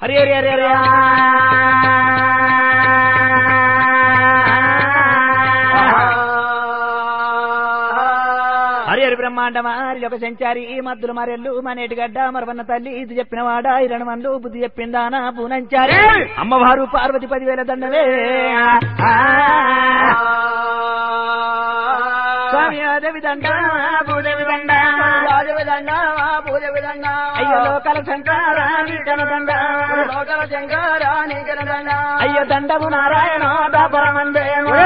హరి హరి హరి హరి హరి హరి బ్రహ్మాండమా హరి ఒక సంచారి ఈ మద్దులు మరెల్లు మనేటి గడ్డ మరవన్న తల్లి ఇది చెప్పిన వాడ ఇరణ మన్లు బుద్ధి చెప్పిందానా పూనంచారి అమ్మవారు పార్వతి పదివేల దండవే స్వామి అదేవి దండ భూదేవి దండ అయ్యో లోకల శంకర నీకన దండ అయ్యో దండము నారాయణ దాపరమందేమో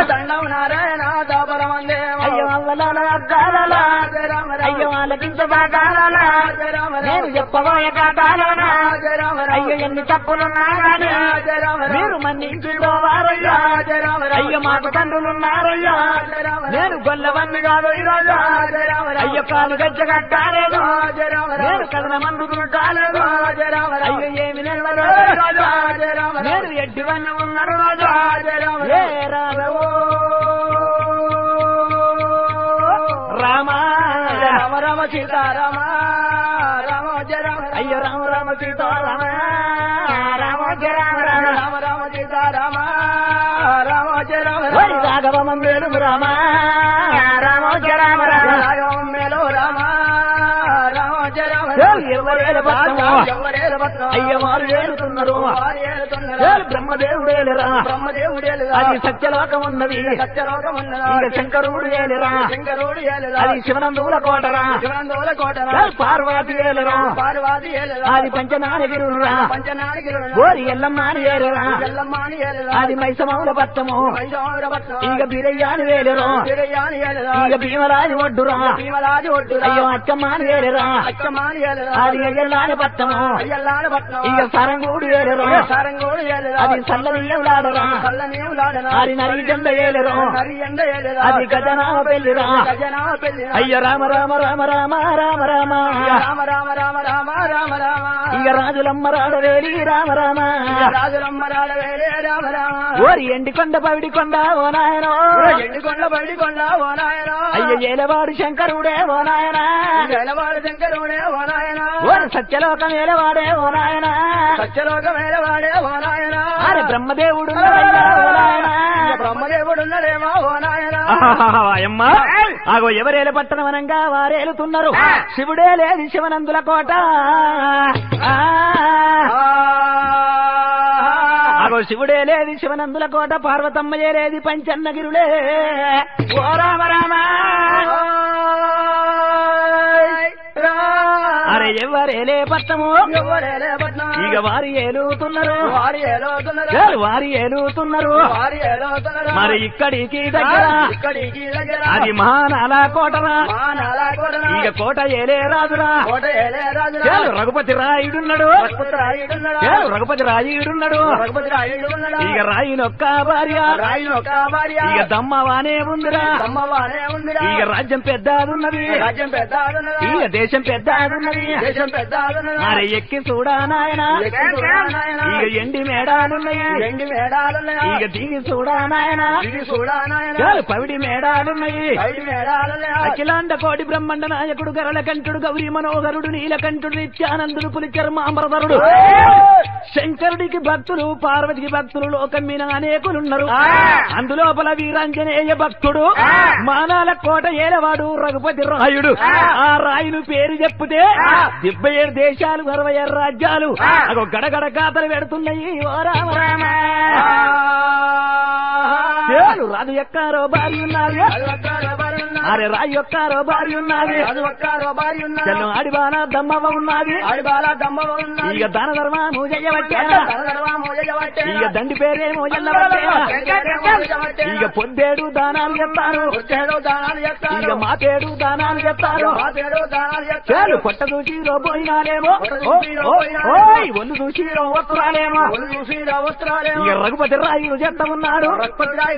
అయ్యో అవ్వలాల అద్దాల అయ్యో ఆలకించ బాగాల నేను చెప్పబోయే కాటాలన అయ్యో ఎన్ని తప్పులున్నా గాని మీరు మన్నించుకోవారయ్యా అయ్యో మాకు తండ్రులున్నారయ్యా నేను గొల్లవన్ని కాదు ఈరోజు అయ్యో కాలు గజ్జ కట్టాలేదు నేను కథన మందులు కాలేదు అయ్యో ఏమి నిలవదు నేను ఎడ్డివన్నీ ఉన్నాను రోజు ఏ రాఘవో రామా రామ రామ సీతారామ రామ జయ రామ అయ్యో రామ రామ సీతారామ రామ జయ రామ రామ రామ రామ సీతారామ రామ జయ రామ వరి రాఘవ మంగళం రామ రామ జయ రామ రామ రామ మేలో రామ రామ జయ రామ ఎవరేల పట్టము ఎవరేల పట్నం అయ్య వారు ఏలుతున్నారు వారు ఏలుతున్నారు. ఏలు బ్రహ్మదేవుడేలురా బ్రహ్మదేవుడేలు అది సత్యలోకం ఉన్నది సత్యలోకం ఉన్నదా ఇక శంకరుడు ఏలురా శంకరుడు ఏలురా అది శివనందుల కోటరా శివనందోల కోటరా ఏలు పార్వతి ఏలురా పార్వతి ఏలురా అది పంచనానగిరురా పంచనాడిగిరురా గోరి ఎల్లమ్మ అని ఏలురా ఎల్లమ్మాని ఏలురా అది మైసమౌల పట్టము మైసూరపట్నం ఇక బిరయ్యాని వేలురా తిరయాని ఏలురా ఇక భీమరాజు ఒడ్డురా భీమరాజు ఒడ్డురా అయ్యో అక్కమ్మ అని వేలురా అచ్చమాని ఏలురా అది ఎల్లాని పట్టము అయ్యల్లాని పట్నం ఇక సరంగూడు ఏలురా సారంగోడు ఏలురా అది చల్లనీయులాడరా చల్లనేవులాడనా అది నరి జెండ ఏలురా నరి ఎండ ఏలురా అది గజనామ పెళ్లిరా గజనామ పెళ్లి అయ్య రామ రామ రామ రామ రామ రామ రామ రామ రామ రామ రామ రామ ఇక రాజులమ్మ రాడవేలి రామ రామ రాజులమ్మ రాడ వేలే రామ రామ ఓరి ఎండి కొండ పవిడి కొండ ఓ నాయనో ఎండుకొండ బయటికొండ ఓ నాయన అయ్య ఏలవాడు శంకరుడే ఓ నాయన జలవాడు శంకరుడే ఓ నాయన ఓరి సత్యలోకం ఏలవాడే ఓ నాయన సత్యలోక వేలవాడే ఓ నాయన అరే బ్రహ్మదేవుడు బ్రహ్మదేవుడు ఉన్నాడేమో ఓ నాయన అమ్మ ఆగో ఎవరేల పట్టణమనంగా వారేలుతున్నారు శివుడే లేదు శివనందుల కోట ఆ. ఆగో శివుడే లేదు శివనందుల కోట పార్వతమ్మ ఏలేది పంచన్నగిరులే ఓ రామ రామ అరే ఎవరేలే పట్టము ఎవరేలే పట్నం ఇక వారి ఏలుతున్నారు వారి ఏలవుతున్నారు ఏలు వారి ఏలుతున్నారు వారి ఏలవుతున్నారు మరి ఇక్కడికి దగ్గర ఇక్కడికి దగ్గర అది మహానాల కోటరా మా నాలాగోడన ఇక కోట ఏలే రాజురా కోట ఏలే రాజున ఏలు రఘుపతి రాయుడున్నాడు రఘుపతి రాయుడున్నాడా? ఏలు రఘుపతి రాయుడున్నాడు రఘుపతి రాయుడు ఉన్నాడా? ఇక రాయినొక్క భార్య రాయుని ఒక భార్య ఇక దమ్మవానే ఉందిరా అమ్మవారే ఉందిరా ఇక రాజ్యం పెద్దదున్నది రాజ్యం పెద్ద ఆదున్నదా? ఇక దేశం పెద్దదున్నది దేశం పెద్ద ఆదున్నదా? మరి ఎక్కి చూడా నాయన ఎక్కి చూడా నాయనా? ఇక ఎండి మేడాలున్నాయి ఎండి మేడాలున్నాయా? ఇక దిగి చూడా నాయన ఇది చూడా నాయనా? ఏలు పవిడి మేడాలున్నాయి బయటి మేడాలున్నాయా? అఖిలాండ కోటి బ్రహ్మాండ నాయకుడు గరళ కంఠుడు గౌరీ మనోహరుడు నీలకంఠుడు నిత్యానందుడు పులిచర్మ అమరధరుడు శంకరుడికి భక్తులు పార్వతికి భక్తులు లోకం మీద అనేకులున్నారు అందులోపల వీరాంజనేయ భక్తుడు మానాల కోట ఏలవాడు రఘుపతి రాయుడు ఆ రాయుని పేరు చెప్తే డెబ్బై ఏడు దేశాలు అరవై ఆరు రాజ్యాలు అగో గడగడ గాథలు పెడుతున్నాయి ఓ రామ రామ ఏలు రాజు ఎక్కారో భార్య ఉన్నది అది ఒక్క రబ్బరు ఉన్నది. అరే రాయి ఎక్కారో భార్య ఉన్నది అది ఒక్క రబ్బరు ఉన్నది. చెల్లు ఆడిబాన దమ్మవ ఉన్నది ఆడి బాల దమ్మవ ఉన్నది. ఇక దాన ధర్మము చెయ్యవచ్చా తలదడవా మోయజవట్టే. ఇక దండి పేరేమో ఎల్లవచ్చా ఇక పొద్దేడు దానాలు చెప్తారు వచ్చేడు దానాలు చేస్తారు. ఇక మాతేడు దానాలు చెప్తారు మాతేడు దానాలు చేలు చేస్తారు. పొట్ట చూసి రోపోయినాలేమో పొట్ట ఓ, చూసి ఓ, రోపోయినాలేమో. ఓయ్ ఒళ్ళు చూసి వస్త్రాలేమో ఒళ్ళు చూసి వస్త్రాలేమో. ఇక రఘుపతి రాయు చెత్త ఉన్నాడు రఘుపతి రాయి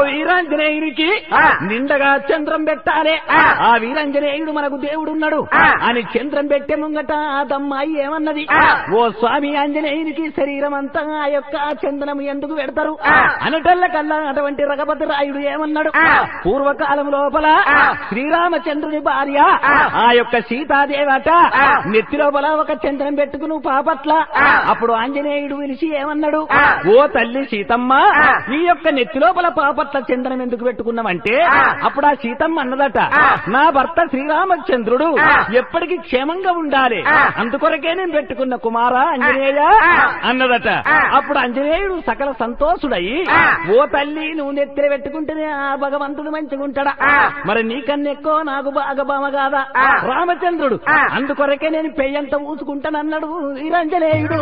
అగో వీరాంజనేయునికి ఆ. నిండగా చంద్రం పెట్టాలి ఆ. ఆ వీరాంజనేయుడు మనకు దేవుడున్నాడు ఆ. అని చంద్రం పెట్టే ముంగట ఆ దమ్మాయి ఏమన్నది ఆ. ఓ స్వామి ఆంజనేయునికి శరీరం అంతా ఆ యొక్క చందనం ఎందుకు పెడతారు ఆ. అనటల్ల కల్లా అటువంటి రఘపతి రాయుడు ఏమన్నాడు ఆ. పూర్వకాలం లోపల ఆ. శ్రీరామచంద్రుని భార్య ఆ. ఆ యొక్క సీతాదేవట ఆ. నెత్తి లోపల ఒక చంద్రం పెట్టుకుని పాపట్ల ఆ. అప్పుడు ఆంజనేయుడు పిలిచి ఏమన్నాడు ఆ. ఓ తల్లి సీతమ్మ ఆ. ఈ యొక్క నెత్తి లోపల పాపట్ల చంద్రం ఎందుకు పెట్టుకున్నామంటే ఆ. అప్పుడు ఆ సీతమ్మ అన్నదట ఆ. నా భర్త శ్రీరామచంద్రుడు ఆ. ఎప్పటికీ క్షేమంగా ఉండాలి ఆ. అందుకొరకే నేను పెట్టుకున్న కుమారా అంజనేయ ఆ. అన్నదట ఆ. అప్పుడు అంజనేయుడు సకల సంతోషుడై ఆ. ఓ తల్లి నువ్వు నెత్తిన పెట్టుకుంటేనే ఆ భగవంతుడు మంచిగుంటాడా ఆ. మరి నీకన్నెక్కో నాకు బాగా బామ కాదా ఆ. రామచంద్రుడు ఆ. అందుకొరకే నేను పెయ్యంత ఊసుకుంటానన్నాడు వీరంజనేయుడు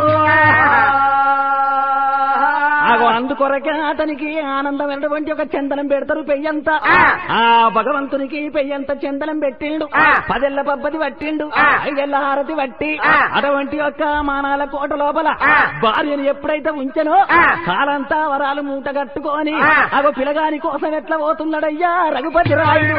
ఆగో అందుకొరకే అతనికి ఆనందమైనటువంటి ఒక చందనం పెడతారు పెయ్యంత ఆ. ఆ భగవంతునికి పెయ్యంత చందనం పెట్టిండు ఆ. పదెళ్ళ పబ్బది పట్టిండు ఆ. ఐదెళ్ళ హారతి పట్టి ఆ. అటువంటి యొక్క మానాల కోట లోపల ఆ. భార్యను ఎప్పుడైతే ఉంచెనో ఆ. కాలంతా వరాలు మూట కట్టుకొని ఆ. అగో పిలగాని కోసం ఎట్లా పోతున్నాడయ్యా రఘుపతి రాయుడు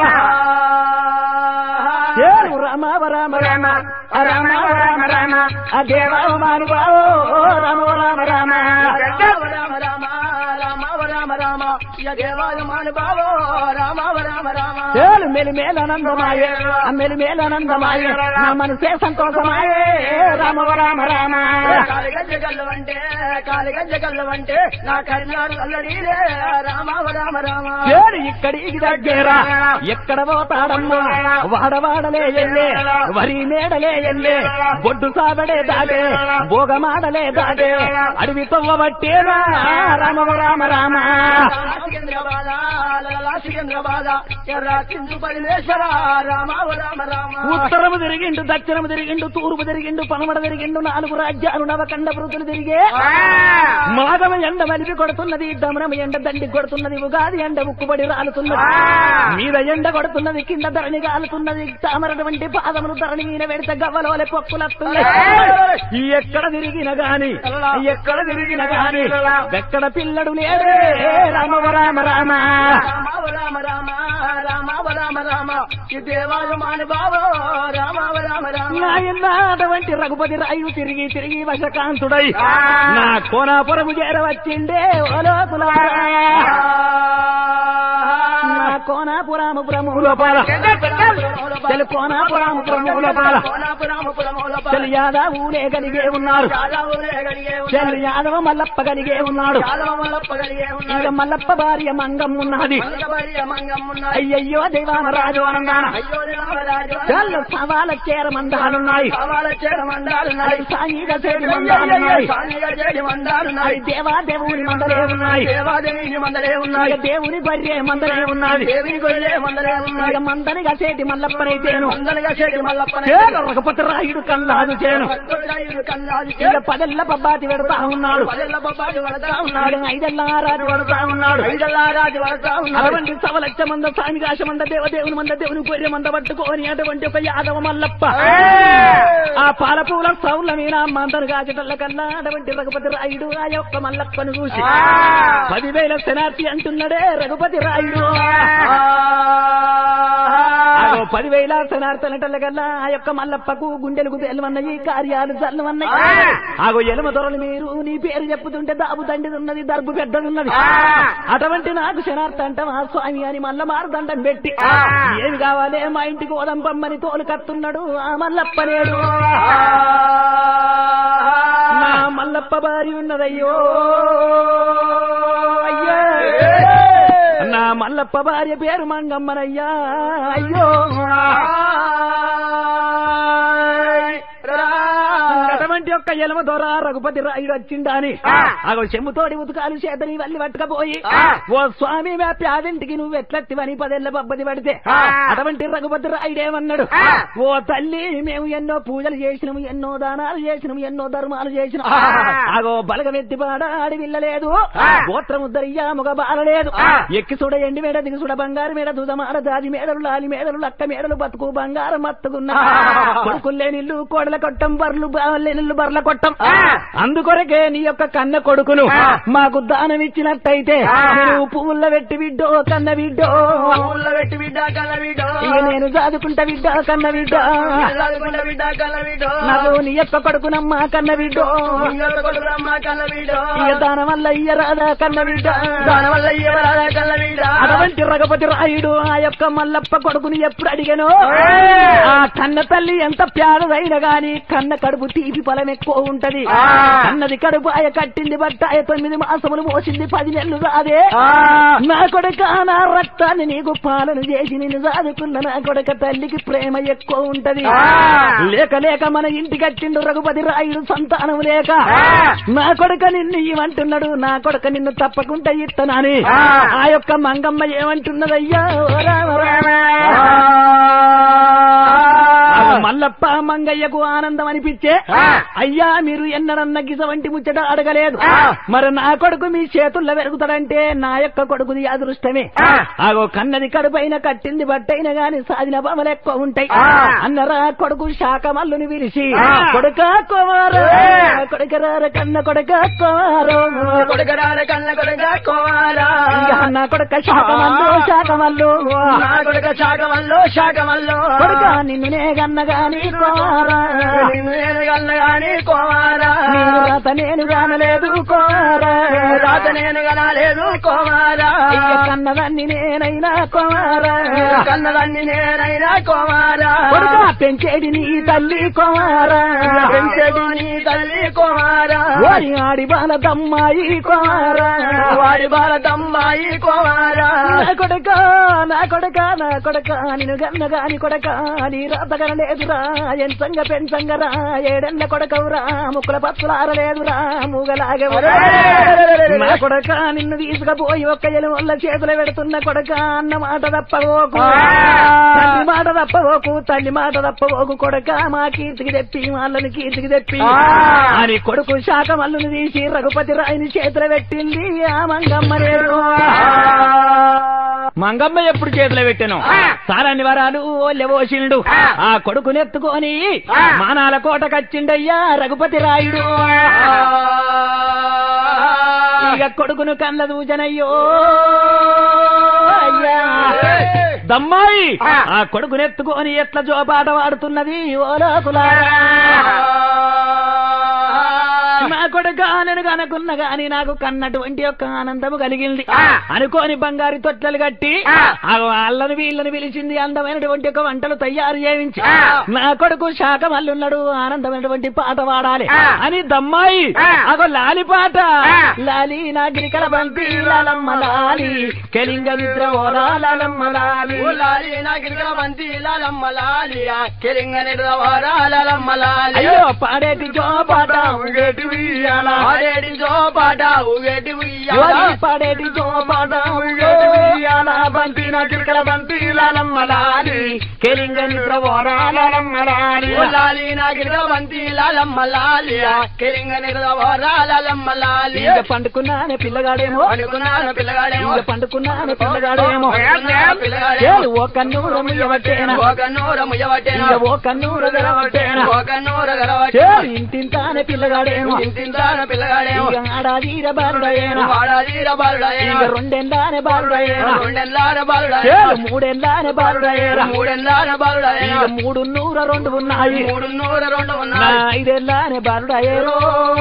ఏడు రామ రామ రామ ఆ రామ రామ రామ ఆ దేవా మానుభావో రామ రామ రామ రామ రామ రామ రామ రామ రామ ఇక దేవాయ మానుభావో రామ రామ రామ ఏడు మెలిమేలనందమాయే ఆ మెలిమేలనందమాయే నా మనసే సంతోషమాయే రామ రామ రామ కాలి గజ్జ గల్లవంటే కాలి గజ్జ గల్లవంటే నా కర్ణాడు అల్లడీలే రామ రామ రామ ఏడు ఇక్కడికి దగ్గర ఎక్కడ పోతాడమ్మా వాడవాడలే ఎల్లే వరి మేడలే ఎల్లే బొడ్డు సాబడే దాటే భోగమాడలే దాటే అడవి తవ్వబట్టేరా రామ రామ రామ సికంద్రబాద లలా సికంద్రబాద ఎర్ర సింధు పరమేశ్వర రామ రామ రామ ఉత్తరము తిరిగిండు దక్షిణము తిరిగిండు తూర్పు తిరిగిండు పనమడ తిరిగిండు నాలుగు రాజ్యాలు నవకండ వృద్ధులు తిరిగే మాగమ ఎండ మలిపి కొడుతున్నది దమనము ఎండ దండి కొడుతున్నది ఉగాది ఎండ ఉక్కుబడి రాలుతున్నది మీద ఎండ కొడుతున్నది కింద ధరణి కాలుతున్నది తామరటువంటి పాదములు ధరణి మీద పెడితే గవ్వలోలే పొక్కులత్తున్నాయి ఎక్కడ తిరిగిన గాని ఎక్కడ తిరిగిన గాని ఎక్కడ పిల్లడు లేడే రామ రామ రామ రామ రామ రామ రామ రామ రామ ఈ దేవాయ మానుభావ రామ రామ రామ నాయన అటువంటి రఘుపతి రాయు తిరిగి తిరిగి వశకాంతుడై నా కోనాపురము చేరవచ్చిండే ఓ లోకులారా. నా కోనాపురాము పురము లోపల తెలు కోనాపురాము పురము లోపల తెలు యాదవులే కలిగే ఉన్నారు తెలు యాదవ మల్లప్ప కలిగే ఉన్నాడు ఇక మల్లప్ప భార్య మంగం ఉన్నది అయ్యయ్యో దైవామరాజు అనందాన తెల్లు సవాల చేర మందాలున్నాయి అది సాంఘిక చేతి మందాలున్నాయి అది దేవా దేవుని మందలే ఉన్నాయి ఇక దేవుని బర్రె మందలే ఉన్నది ఇక మందని గసేటి మల్లప్పనైతేను చేను రఘుపతి రాయుడు కల్లాదు చేను ఇక పదెల్ల పబ్బాతి పెడతా ఉన్నాడు ఇక ఐదెల్ల ఆరాడు పడతా ఉన్నాడు అటువంటి సవలక్ష మంద స్వామి కాశ మంద దేవదేవుని మంద దేవుని గొర్రె మంద పట్టుకొని అటువంటి ఒక యాదవ మల్లప్ప ఆ పాలపూల సౌల మీద మందరు గాజటల్ల కన్నా అటువంటి రఘుపతి రాయుడు ఆ యొక్క మల్లప్పను చూసి పదివేల శనార్థి అంటున్నాడే రఘుపతి రాయుడు ఆగో పదివేల శనార్థనటల్ల కల్లా ఆ యొక్క మల్లప్పకు గుండెలకు తెల్లవన్నాయి కార్యాలు చల్లవన్నాయి ఆగో ఎలమ దొరలు మీరు నీ పేరు చెప్పుతుంటే దాబు దండిదున్నది దర్బు పెద్దదున్నది అటువంటి నాకు శనార్థ అంటే మా స్వామి అని మల్ల మారు దండం పెట్టి ఏమి కావాలి మా ఇంటికి ఓదం పమ్మని తోలు కత్తున్నాడు ఆ మల్లప్ప నేడు నా మల్లప్ప భార్య ఉన్నదయ్యో అయ్యో నా మల్లప్ప భార్య పేరు మంగమ్మనయ్యా అయ్యో అటువంటి యొక్క ఎలమ దొర రఘుపతి రాయుడు వచ్చిండాని అగో చెమ్ముతోడి ఉతుకాలు చేతని వల్లి పట్టుకపోయి ఓ స్వామి మా ప్యాదింటికి నువ్వు ఎట్లెత్తివని పదేళ్ల పబ్బది పడితే అటువంటి రఘుపతి రాయుడేమన్నాడు ఓ తల్లి మేము ఎన్నో పూజలు చేసినాము ఎన్నో దానాలు చేసినాము ఎన్నో ధర్మాలు చేసినాం అగో బలగమెత్తి పాడ అడవిల్లలేదు గోత్రము దర్యా ముగ బాలలేదు ఎక్కి చూడ ఎండి మేడ దిగి చూడ బంగారు మేడ దుదమాడ జాతి మేడలు లాలి మేడలు లక్క మేడలు బతుకు బంగారం మత్తుకున్నా కొడుకుల్లే నిల్లు కోడల కొట్టం బర్లు బావలేని కళ్ళు బర్ల కొట్టం అందుకొరకే నీ యొక్క కన్న కొడుకును మాకు దానం ఇచ్చినట్టయితే నువ్వు పువ్వుల్లో పెట్టి బిడ్డో కన్న బిడ్డో ఊళ్ళో పెట్టి బిడ్డ కన్న బిడ్డ ఇక నేను చదువుకుంటా బిడ్డ కన్న బిడ్డ చదువుకుంటే బిడ్డ కన్న బిడ్డ నాకు నీ యొక్క కొడుకునమ్మ కన్న బిడ్డో ఇంకొక కొడుకురమ్మ కన్న బిడ్డ ఇక దాని వల్ల ఇయ్యరాదా కన్న బిడ్డ దాని వల్ల ఇవ్వరాదా కన్న బిడ్డ అటువంటి రఘపతి రాయుడు ఆ యొక్క మల్లప్ప కొడుకుని ఎప్పుడు అడిగాను ఆ కన్న తల్లి ఎంత ప్యారదైన గాని కన్న కడుపు తీపి ఫలం ఎక్కువ ఉంటది కన్నది కడుపు ఆయ కట్టింది బట్ట ఆయ తొమ్మిది మాసములు మోసింది పది నెలలు రాదే నా కొడుక నా రక్తాన్ని నీకు పాలన చేసి నిన్ను సాదుకున్న నా కొడుక తల్లికి ప్రేమ ఎక్కువ ఉంటది లేక లేక మన ఇంటి కట్టిండు రఘుపతి రాయుడు సంతానం లేక నా కొడుక నిన్ను ఇవ్వంటున్నాడు నా కొడుక నిన్ను తప్పకుండా ఇత్తనాని ఆ యొక్క మంగమ్మ ఏమంటున్నదయ్యా ఓ రామ రామ. ఆ మల్లప్ప మంగయ్యకు ఆనందం అనిపించే అయ్యా మీరు ఎన్నడన్న గిజ వంటి ముచ్చట అడగలేదు మరి నా కొడుకు మీ చేతుల్లో పెరుగుతాడంటే నా యొక్క కొడుకుది అదృష్టమే ఆగో కన్నది కడుపైన కట్టింది బట్టైన గాని సాధిన బొమ్మలు ఎక్కువ ఉంటాయి అన్నరా కొడుకు శాఖ మల్లుని పిలిచి కొడుక కుమారు కొడుకరార కన్న కొడుక కుమారు కొడుకరార కన్న కొడుక కోవారా ఇక నా కొడుక శాఖ మల్లు శాఖ మల్లు నా కొడుక శాఖమల్లో శాఖమల్లో కొడుక నిన్నునే గన్న గాని కుమారా నిన్ను నేను కన్న గాని కోవారా నేను రాత నేను రానలేదు కుమారా రాత నేను కనలేదు కోవారా ఇక కన్నదాన్ని నేనైనా కుమారా కన్నదాన్ని నేనైనా కోవారా కొడుక పెంచేది నీ తల్లి కుమారా పెంచెడి నీ తల్లి కోవారా వారి ఆడి బాల దమ్మాయి కుమారా వాడి భారతమ్మాయి కోవారా నా కొడక నా కొడక నా కొడక నిన్ను గన్న గాని కొడక నీ రాతగన లేదురా ఎంచంగ పెంచంగరా ఏడెన్న కొడకవురా ముక్కుల పత్తులారలేదురా మూగలాగవురా నా కొడక నిన్ను తీసుకుపోయి ఒక్క ఎలు వల్ల చేతులు పెడుతున్న కొడక అన్న మాట తప్పవోకు తల్లి మాట తప్పవోకు తల్లి మాట తప్పవోకు కొడక మా కీర్తికి తెప్పి వాళ్ళని కీర్తికి తెప్పి అని కొడుకు శాఖ మల్లుని తీసి రఘుపతి రాయిని చేతులు పెట్టింది ఆ మంగమ్మ లేదు మంగమ్మ ఎప్పుడు చేతిలో పెట్టాను సారాన్ని వరాలు లెవోషిల్డు ఆ కొడుకునెత్తుకొని మానాల కోట కచ్చిండయ్యా రఘుపతి రాయుడు ఇక కొడుకును కళ్ళ దూజనయ్యో అయ్యా దమ్మాయి ఆ కొడుకునెత్తుకొని ఎట్ల జోపాట వాడుతున్నది ఓ లోకులారా నా కొడుక నేను కనుకున్న గాని నాకు కన్నటువంటి యొక్క ఆనందము కలిగింది అనుకోని బంగారు తొట్టెలు కట్టి ఆ వాళ్ళని వీళ్ళని పిలిచింది అందమైనటువంటి ఒక వంటలు తయారు చేయించి నా కొడుకు శాఖ మల్లున్నాడు ఆనందమైనటువంటి పాట పాడాలి అని దమ్మాయి అగో లాలి పాట లాలి నా గిరికల బంతి లాలమ్మ లాలి కెలింగ నిద్ర ఓరా లాలమ్మ లాలి లాలి నా గిరికల బంతి లాలమ్మ లాలి కెలింగ నిద్రవారా లాలమ్మ లాలి అయ్యో పాడేటి జో పాట ఊగేటి ఉయ్యాల. ఆడేడి జో పాట ఊగేటి ఉయ్యాల యువతి పాడేటి జో పాట ఊగేటి ఉయ్యాల. బంతి నా గిరికల బంతి లాలమ్మ లాలి కెలింగ నిద్ర ఓరా లాలమ్మ లాలి ఓ లాలి నా గిరికల బంతి లాలమ్మ లాలి కెలింగ నిద్రవారా లాలమ్మ లాలి ఇక పండుకున్నానే పిల్లగాడేమో అనుకున్నాను పిల్లగాడేమో ఇక పండుకున్నానే పిల్లగాడేమో పిల్లగాడేమో ఏడు ఓ కన్నూర ముయ్యవట్టేనా ఒక నూర ముయ్యవట్టేనా ఇక ఓ కన్నూర గెలవట్టేనా ఒక నూర గలవట్టేనా ఏడు ఇంటింతానే పిల్లగాడేమో ఇంతింతాన పిల్లగాడేమో ఇక ఆడాదీర బాలుడయేనా వాడాదీర బాలుడయేనా ఇక రెండెందానే బాలుడయేనా రెండెల్లార ఏడు బాలుడయేనా మూడెందానే బాలుడయేనా మూడెల్లార బాలుడయేనా ఇక మూడు నూర రెండు ఉన్నాయి మూడు నూర రెండు నా ఉన్నాయి ఐదెల్లానే బాలుడయ్యేరో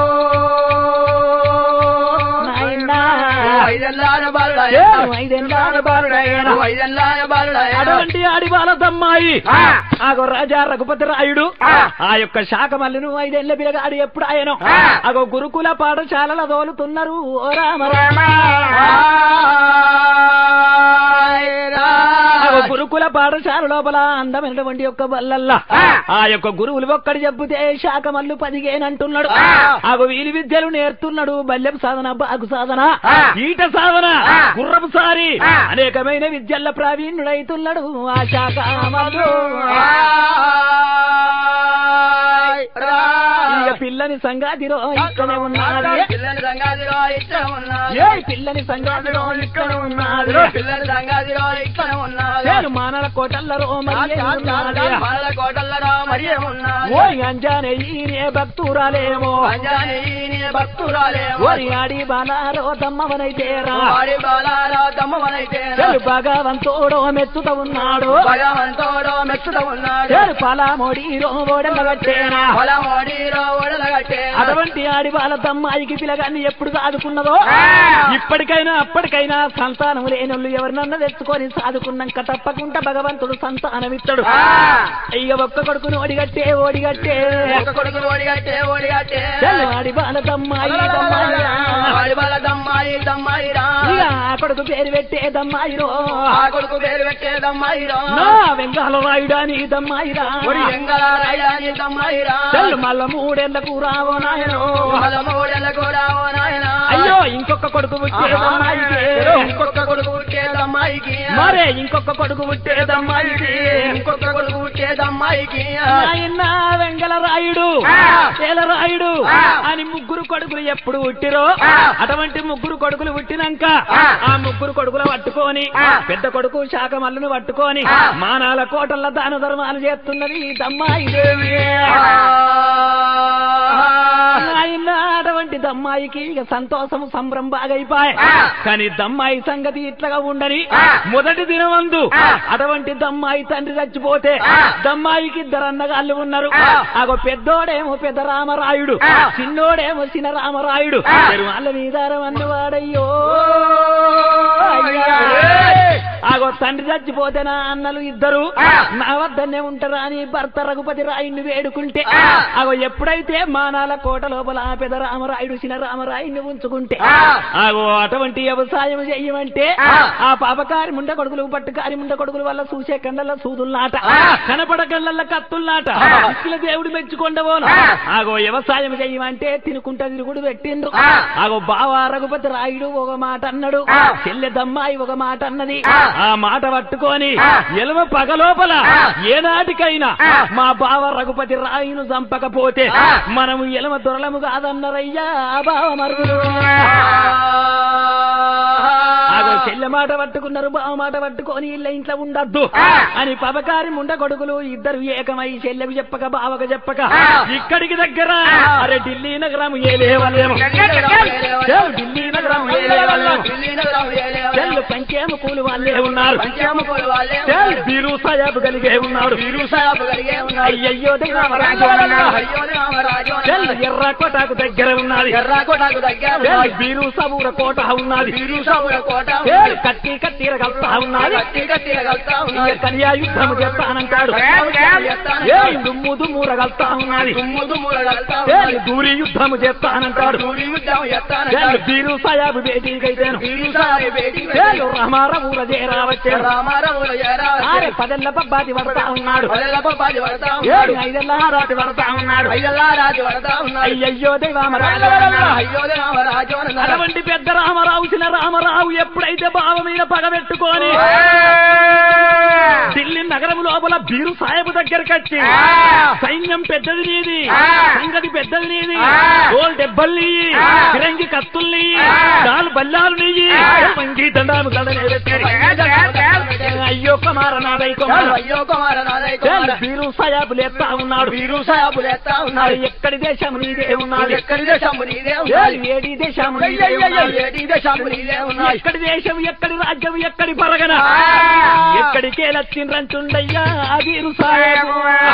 నాయనా ఐదెల్లార బాలుడయేనా ఏడు ఐదెల్లానే బాలుడయ్యేనా ఐదెల్లార బాలుడయేనా అటువంటి ఆడివాల దమ్మాయి ఆగో రాజా రఘుపతి రాయుడు ఆ యొక్క శాఖ మల్లిను ఐదేళ్ల పిల్లగాడు ఎప్పుడు ఆయన అగో గురుకుల పాఠశాలల తోలుతున్నారు ఓ రామ రామ అగో గురుకుల పాఠశాల లోపల అందమైనటువంటి యొక్క బల్లల్లా ఆ యొక్క గురువులు ఒక్కడి చెబితే శాఖ మల్లు పదిగేనంటున్నాడు ఆగో వీలి విద్యలు నేర్తున్నాడు బల్యం సాధన బాగు సాధన ఈట సాధన గుర్రపు సారి అనేకమైన విద్యల ప్రావీణ్యుడైతున్నాడు ఆ శాఖ మల్లు ఇక ఇక పిల్లని సంగాతిరో ఇక్కడే ఉన్నది పిల్లని సంగాదిలో ఇక్కడ ఉన్నది ఏ పిల్లని సంగాతిరో ఇక్కడ ఉన్నది పిల్లని సంగాదిలో ఇక్కడ ఉన్నది నేను మానల కోటల్లరో మరి ఉన్నది మనల కోటల్లో మరి ఏమున్నది ఓరి అంజానేయే భక్తురాలేమో అంజాని భక్తురాలేమో ఓరి ఆడి బాలారో తమ్మవనైతేరా వాడి బాలారా తమ్మవనైతే చెలు భగవంతోడో మెచ్చుత ఉన్నాడు భగవంతోడో మెచ్చుట ఉన్నాడు చెలు పలామోడిరో ఓడెల్లగట్టేనా పొలమోడిరో ఒడలగట్టే అటువంటి ఆడి బాల తమ్మాయికి పిలగాన్ని ఎప్పుడు సాదుకున్నదో ఇప్పటికైనా అప్పటికైనా సంతానం లేనోళ్ళు ఎవరినన్నా తెచ్చుకొని సాదుకున్నాక తప్పకుండా భగవంతుడు సంతానమిత్తడు ఇక ఒక్క కొడుకును ఓడిగట్టే ఓడిగట్టే ఒక కొడుకు ఓడిగట్టే ఓడిగట్టే చెల్లు ఆడి బాల తమ్మాయి తమ్మాయిరా. వాడి బాల దమ్మాయి దమ్మాయిరా ఇక ఆ కొడుకు పేరు పెట్టే దమ్మాయిరో ఆ కొడుకు పేరు పెట్టే దమ్మాయిరా నా వెంగాల రాయుడా నీ దమ్మాయిరా ఒడి ఎంగళ రాయని దమ్మాయిరా చెల్లు మల్ల మూడేళ్లకు రావో నాయనో పదమూడెల కూడా ఓ నాయనా అయ్యో ఇంకొక కొడుకు పుట్టే దమ్మాయికి ఇంకొక కొడుకు పుట్టేదమ్మాయికి మరే ఇంకొక కొడుకు పుట్టే దమ్మాయికి ఇంకొక కొడుకు పుట్టేదమ్మాయికి నాయన వెంగళ రాయుడు రాయుడు అని ముగ్గురు కొడుకులు ఎప్పుడు పుట్టిరో అటువంటి ముగ్గురు కొడుకులు పుట్టినాక ఆ ముగ్గురు కొడుకులు పట్టుకొని పెద్ద కొడుకు శాఖ మల్లును పట్టుకొని మానాల కోటల్ల దాన ధర్మాలు చేస్తున్నది ఈ దమ్మాయి దేవి ఆయన అటువంటి దమ్మాయికి ఇక సంతోషం సంబరం బాగైపోయి కానీ దమ్మాయి సంగతి ఇట్లగా ఉండని మొదటి దినమందు అటువంటి దమ్మాయి తండ్రి చచ్చిపోతే దమ్మాయికి ఇద్దరు అన్నగాళ్ళు ఉన్నారు ఆగో పెద్దోడేమో పెద్ద రామరాయుడు చిన్నోడేమో చిన్న రామరాయుడు వాళ్ళ మీదారం అన్నవాడయ్యో అయ్యా. ఆగో తండ్రి చచ్చిపోతే నా అన్నలు ఇద్దరు నా వద్దనే ఉంటారా అని భర్త రఘుపతి రాయుడిని వేడుకుంటే ఆగో ఎప్పుడైతే మానాల కోట లోపల ఆ పెద్ద రామరాయుడు చిన్న రామరాయుడిని ఉంచుకుంటే ఆగో అటువంటి వ్యవసాయం చెయ్యమంటే ఆ పాపకారి ముండ కొడుకులు పట్టుకారి ముండ కొడుకుల వల్ల చూసే కళ్ళ సూదుల్లాట కనపడ కళ్ళ కత్తుల్లాట ఇసుల దేవుడు మెచ్చుకొండవోను ఆగో వ్యవసాయం చెయ్యమంటే తినుకుంటా తిరుగుడు పెట్టిండ్రు ఆగో బావ రఘుపతి రాయుడు ఒక మాట అన్నాడు చెల్లె దమ్మాయి ఒక మాట అన్నది ఆ మాట పట్టుకొని ఎలమ పగలోపల ఏనాటికైనా మా బావ రఘుపతి రాయును చంపకపోతే మనము ఎలమ దొరలము కాదన్నరయ్యా ఆ బావ మరుగులు ఆగో చెల్లె మాట పట్టుకున్నారు బావ మాట పట్టుకొని ఇళ్ళ ఇంట్లో ఉండద్దు అని పబకారి ముండ కొడుకులు ఇద్దరు ఏకమై చెల్లెకు చెప్పక బావకు చెప్పక ఇక్కడికి దగ్గర అరే ఢిల్లీ నగరం ఏలేవలేము చెల్ ఢిల్లీ నగరం ఏలేవలేము చెల్లు పంచేమ కూలి వాళ్ళే ఉన్నారు చెల్ బీరు సాయాబు కలిగే ఉన్నాడు అయ్యయ్యో దేవరాజు ఉన్నాడు. చెల్ ఎర్ర కోటకు దగ్గర ఉన్నది ఎర్రాకోటకు దగ్గర చెల్ బీరు సబూర కోట ఉన్నది వీరుసాముల కోట చెల్ కత్తి కత్తిర కలుతా ఉన్నది గట్టి గట్టిగా కలుతా ఇక ఉన్నది కన్యా యుద్ధము చేస్తానంటాడు ఏ దుమ్ము దుమ్ముర కలుతా ఉన్నది దుమ్ము దుమ్ముల కలుతా చెల్ ఉన్నది దూరి యుద్ధము చేస్తానంటాడు దూరి యుద్ధం చెల్ ఎత్తానంటాడు బీరు సాయాబు బేటీకైతేను వీరుసారి బేటి చెల్ రామారమూర చేరావచ్చారు రామారావుల ఆరే పదెల్ల పబ్బాతి పడతా ఉన్నాడు పల్లెలప పాది పడతా ఏడు ఉన్నాడు ఐదెల్ల రాతి పడతా ఉన్నాడు అయ్యల్లా రాజు పడతా ఉన్నాడు అయ్యయ్యో దైవామరాజు అయ్యో రామరాజు అన్నాడు అటువంటి పెద్ద రామరావు చిన్న రామరావు ఎప్పుడైతే బావ మీద పగబెట్టుకొని ఢిల్లీ నగరం లోపల బీరు సాహెబ్ దగ్గరికి వచ్చి సైన్యం పెద్దది నీది సంగతి పెద్దది నీది ఓల్ దెబ్బలు నీయి ఫిరంగి కత్తులు నీయి దాలు బల్లాలు నీయి వంగి దండాలు గడనే అయ్యో కుమార నాదై కుమార అయ్యో కుమార నాదయ్య చెల్ కుమార బీరు సాయాబు లేస్తా ఉన్నాడు వీరు సాబులు ఎత్తా మరి ఉన్నాడు ఎక్కడి దేశం నీదే ఉన్నది ఎక్కడి దేశము నీదే చెల్ ఉన్నది ఏడి దేశం నీదే ఉన్నది ఏడి దేశము నీదే ఉన్నది ఎక్కడి దేశం ఎక్కడి రాజ్యం ఎక్కడి పరగన ఎక్కడికే లచ్చిండ్రంచుండయ్యా వీరు సాయాబు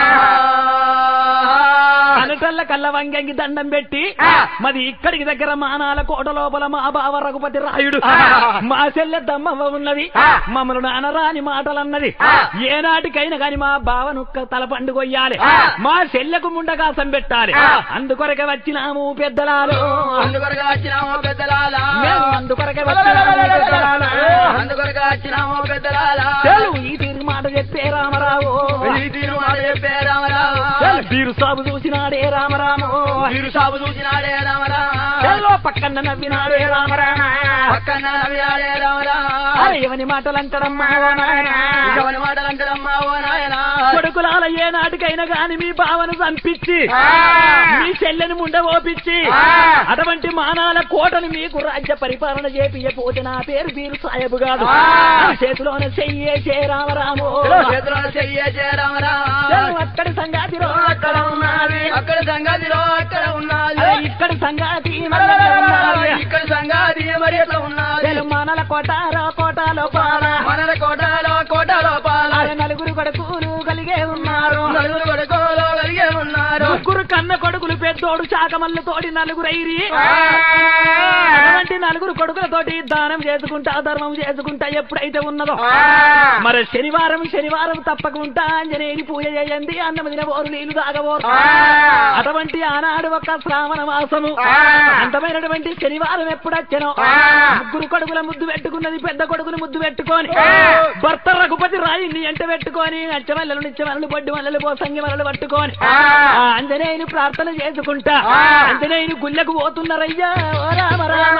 అనటల్ల కళ్ళ వంగంగి దండం పెట్టి మరి ఇక్కడికి దగ్గర మానాల కోట లోపల మా బావ రఘుపతి రాయుడు మా చెల్లె దమ్మవ్వ ఉన్నది మమ్మల్ని అనరాని మాటలన్నది ఏనాటికైనా కాని మా బావను తల పండుగొయ్యాలి మా చెల్లెకు ముండకాసం పెట్టాలి అందుకొరకే వచ్చినాము పెద్దలాలు అందుకొరగా వచ్చినామో పెద్దలాల మేము అందుకొరకే వచ్చినాము పెద్దలాలు అందుకొరగా వచ్చినామో పెద్దలాల చెలు ఈ తీరు మాట చెప్పే రామరావు ఈ తీరు మాట చెప్పే రామరావు చెలు వీరు సాగు చూసినాడే రామరామో వీరు సాగు చూసినాడే రామరామ చెల్లో పక్కన నవ్వినాడే రామరామ పక్కన నవ్వినాడే రామరామ అరే ఎవని మాటలు అంటాడమ్మా ఓ నాయనా. ఎవరి మాటలు అంటాడమ్మా ఓ నాయనా కొడుకులాల ఏ నాటికైనా గాని మీ బావను చంపించి మీ చెల్లెని ముండ ఓపించి అటువంటి మానాల కోటను మీకు రాజ్య పరిపాలన చేపియపోతే నా పేరు వీరు సాయబు కాదు చేతిలోనే చెయ్యేసే రామరాము చేతిలో చెయ్యే రామరామ అక్కడి సంగాతి రో అక్కడ ఉన్నది అక్కడ సంగతిలో అక్కడ ఉన్నది అరే ఇక్కడి సంగాతి మన దగ్గర ఉన్నది. ఇక్కడ సంగతి మరి ఎట్లా ఉన్నది తెలు మానల కోటారో కోటాలో పాల మనల కోటలో కోట లోపాల అరే నలుగురు కొడుకులు కలిగే ఉన్నారు నలుగురు కొడుకోలో కలిగే ఉన్నారు ముగ్గురు కన్న కొడుకులు పెద్దోడు శాకమల్లు తోటి నలుగురు ఐరి అటువంటి నలుగురు కొడుకులతోటి దానం చేసుకుంటా ధర్మం చేసుకుంటా ఎప్పుడైతే ఉన్నదో మరి శనివారం శనివారం తప్పకుండా ఆంజనేయుని పూజ చేయండి అన్నం తిన ఓరు నీళ్లు తాగబోరు అటువంటి ఆనాడు ఒక శ్రావణ మాసము అందమైనటువంటి శనివారం ఎప్పుడొచ్చనో ముగ్గురు కొడుకుల ముద్దు పెట్టుకున్నది పెద్ద కొడుకుని ముద్దు పెట్టుకొని భర్త రఘుపతి రాయిని ఎంట పెట్టుకొని అచ్చమల్లలు నిచ్చమల్లలు బొడ్డు మల్లలు పోసంగి మల్లలు పట్టుకొని ఆ ఆంజనేయుని ప్రార్థన చేసుకుంటా ఆంజనేయుని గుళ్ళకు పోతున్నారయ్యా ఓ రామ రామ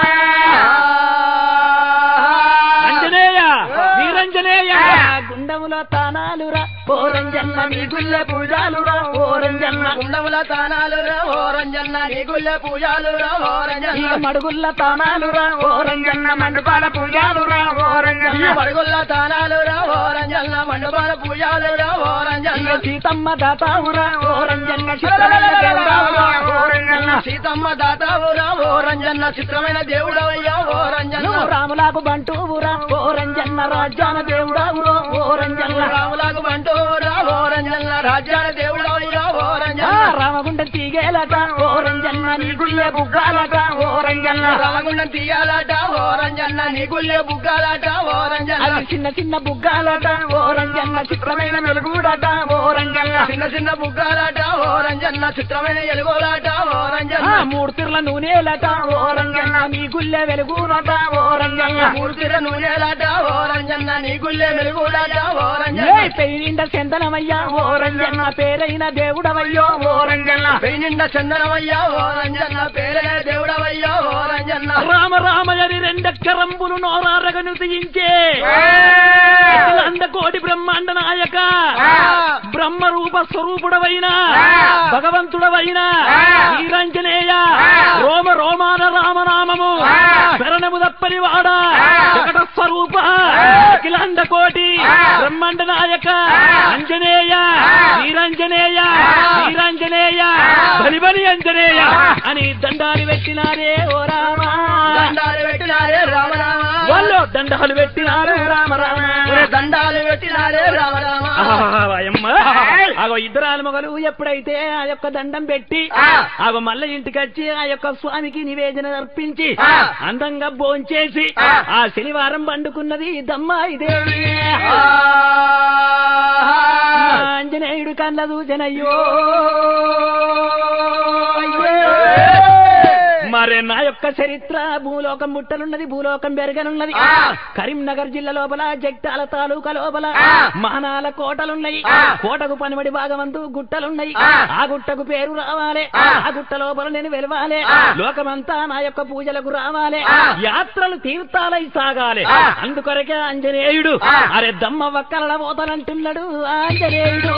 అంజనేయ వీరంజనేయ గుండముల తానాలురా ఓరంజన్న నీ గుళ్ళ పూజాలురా ఓరంజన్న గుండముల తానాలు రా ఓరంజన్న నీ గుళ్ళె పూజాలు రా ఈ ఓరంజన్న మడుగుల్ల తానాలురా ఓరంజన్న మండుపాల పూజాలురా ఈ ఓరంజన్న పరుగుల్ల తానాలు రా ఓరంజన్న మండపాల పూజాలు రా ఇక ఓరంజన్న సీతమ్మ దాతావురా ఓరంజన్న చిత్రమైన దేవుడావురా ఓరంజన్న సీతమ్మ దాతావురా ఓరంజన్న చిత్రమైన దేవుడవయ్యా ఓరంజన్న నువ్వు రాములాకు బంటూవురా ఓరంజన్న రాజ్యాన దేవుడావురో ఓరంజన్న రాములకు బంటూరా ఓరంజన్న రాజ్యాల దేవుడవయ్యా ఆ ఓరంజన్న రామగుండ తీగేలట ఓరంజన్న నీ గుళ్ళే బుగ్గాలట ఓరంజన్న రామగుండం తీయాలట ఓరంజన్న నీ గుళ్ళే బుగ్గాలట ఓరంజన్న అవి చిన్న చిన్న బుగ్గాలట ఓరంజన్న చిత్రమైన వెలుగుడట ఓరంజన్న చిన్న చిన్న బుగ్గాలట ఓరంజన్న చిత్రమైన ఎలుగోలాట ఆ ఓరంజన్న మూడు తిర్ల నూనెలట ఓరంజన్న నీ గుళ్ళే వెలుగునట ఓరంజన్న మూర్తిర నూనెలాట ఓరంజన్న నీ గుళ్ళే మెలుగులాట ఏ ఓరంజన్న పెయినిండ చందనమయ్యా ఓరంజన్న పేరైన దేవుడవయ్యో ఓరంజన్న పెయినిండ చందనమయ్యా ఓరంజన్న పేరే దేవుడవయ్యా ఓరంజన్న రామ రామయని రెండక్కరంబులు నోరారగను తీయించే కోటి బ్రహ్మాండ నాయక బ్రహ్మ రూప స్వరూపుడవైన భగవంతుడవైన వీరంజనేయ రోమ రోమాన రామనామము శరణము తప్పని వాడ జగట స్వరూప అఖిలాండ కోటి బ్రహ్మాండ నాయక అంజనేయ వీరంజనేయ వీరంజనేయ బలి బలి అంజనేయ అని దండాలు పెట్టినారే ఓ రామా దండాలు పెట్టినారే రామరామ వాళ్ళు దండాలు పెట్టినారు రామ రామ ఒరే దండాలు పెట్టినారే రామరామ ఆగో ఇద్దరు ఆలుమగలు ఎప్పుడైతే ఆ యొక్క దండం పెట్టి ఆగో మళ్ళీ ఇంటికి వచ్చి ఆ యొక్క స్వామికి నివేదన అర్పించి అందంగా భోంచేసి ఆ శనివారం పండుకున్నది దమ్మాయి దేవి ఆంజనేయుడు కళ్ళ దూచనయ్యో మరే నా యొక్క చరిత్ర భూలోకం ముట్టనున్నది భూలోకం పెరగనున్నది కరీంనగర్ జిల్లా లోపల జగ్తాల తాలూకా లోపల మహనాల కోటలున్నాయి కోటకు పనిబడి భాగమంతు గుట్టలున్నాయి ఆ గుట్టకు పేరు రావాలి ఆ గుట్ట లోపల నేను వెలవాలి లోకమంతా నా యొక్క పూజలకు రావాలి యాత్రలు తీర్థాలై సాగాలి అందుకొరకే ఆంజనేయుడు అరే దమ్మ వక్కల పోతానంటున్నాడు ఆంజనేయుడు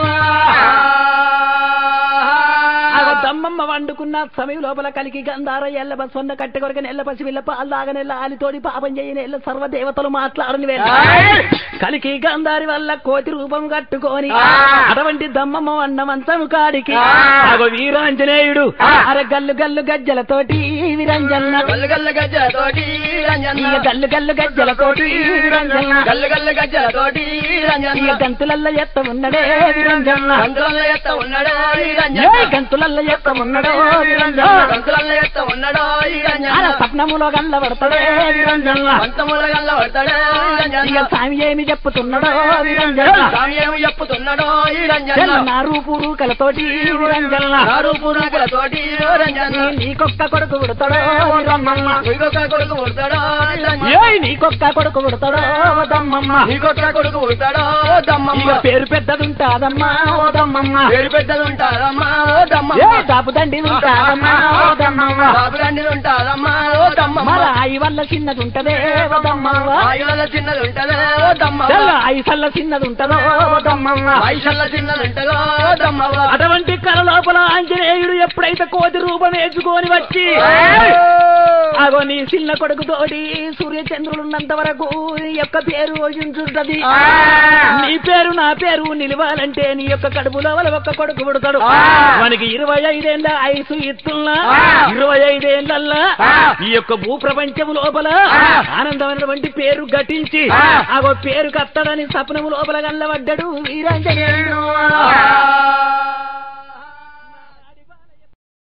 ఆ దమ్మమ్మ వండుకున్న సమయం లోపల కలికి గంధార ఎల్ల బస్వన్న కట్టె కొరక నెల్ల పసి విల్ల పాల్లాగ నెల్ల ఆలితోడి పాపం చేయని ఎల్ల సర్వదేవతలు మాట్లాడని వేళ కలికి గంధారి వల్ల కోతి రూపం కట్టుకొని అటువంటి దమ్మమ్మ వండ మంచము కాడికి అగో వీరాంజనేయుడు అర గల్లు గల్లు గజ్జలతోటి విరంజన్న గల్లు గల్లు గజ్జలతోటి రంజన్న ఇక గల్లు గల్లు గజ్జలతోటి విరంజన్న గల్లు గల్లు గజ్జలతోటి ఇక రంజన్న గంతులల్ల ఎత్త ఉన్నడే విరంజన్న గంతులల్ల ఎత్త ఉన్నాడో ఈ ఏ రంజన్న గంతులల్ల ఎత్త ఉన్నడో విరంజన్న గంతులల్ల ఎత్త ఉన్నాడో ఈ అర రంజన్న స్వప్నములో గల్ల పడతాడే విరంజన్న పంతముల గల్ల పడతాడో ఈ ఇక రంజన్న స్వామి ఏమి చెప్పుతున్నాడో నిరంజన స్వామి ఏమి చెప్పుతున్నాడో ఈ రంజన చెల్ల నా రూపు రూకలతోటి నిరంజన నారు పురుగులతోటి రంజన నీకొక్క కొడుకు పుడతాడో రమ్మమ్మ నీకొక్క కొడుకు పుడతాడో రంజన ఏయ్ నీకొక్క కొడుకు పుడతాడో దమ్మమ్మ నీకొక్క కొడుకు పుడతాడో ఇక దమ్మమ్మ పేరు పెద్దదుంటాదమ్మా ఓ దమ్మమ్మ పేరు పెద్దది ఉంటారమ్మా ఓ ఏ దమ్మమ్మ దాపు దండి ఉంటాదమ్మా ఓ దమ్మమ్మ బాబులండి ఉంటారమ్మా ఓ దమ్మమ్మ మన ఆయి వల్ల చిన్నది ఉంటదే ఓ దమ్మమ్మ ఆయుల చిన్నది ఉంటదో ఓ దమ్మమ్మ చెల్ల ఆయి సల్ల చిన్నది ఉంటదో ఓ దమ్మమ్మ వయసల్ల చిన్నది ఉంటదో ఓ దమ్మమ్మ అటువంటి కళ లోపల ఆంజనేయుడు ఎప్పుడైతే కోతి రూపం వేసుకొని వచ్చి అగో నీ చిన్న కొడుకు తోటి సూర్యచంద్రులు ఉన్నంత వరకు నీ యొక్క పేరు యోజించుంటది నీ పేరు నా పేరు నిలవాలంటే నీ యొక్క కడుపులో వాళ్ళ ఒక్క కొడుకు పుడతాడు మనకి ఇరవై ఐదేళ్ల ఐసు ఇస్తున్నా ఇరవై ఐదేళ్లల్లా ఈ యొక్క భూప్రపంచం లోపల ఆనందమైనటువంటి పేరు ఘటించి అగో పేరు కత్తడని సపనము లోపల గల్లబడ్డాడు వీరాంజనేయుడు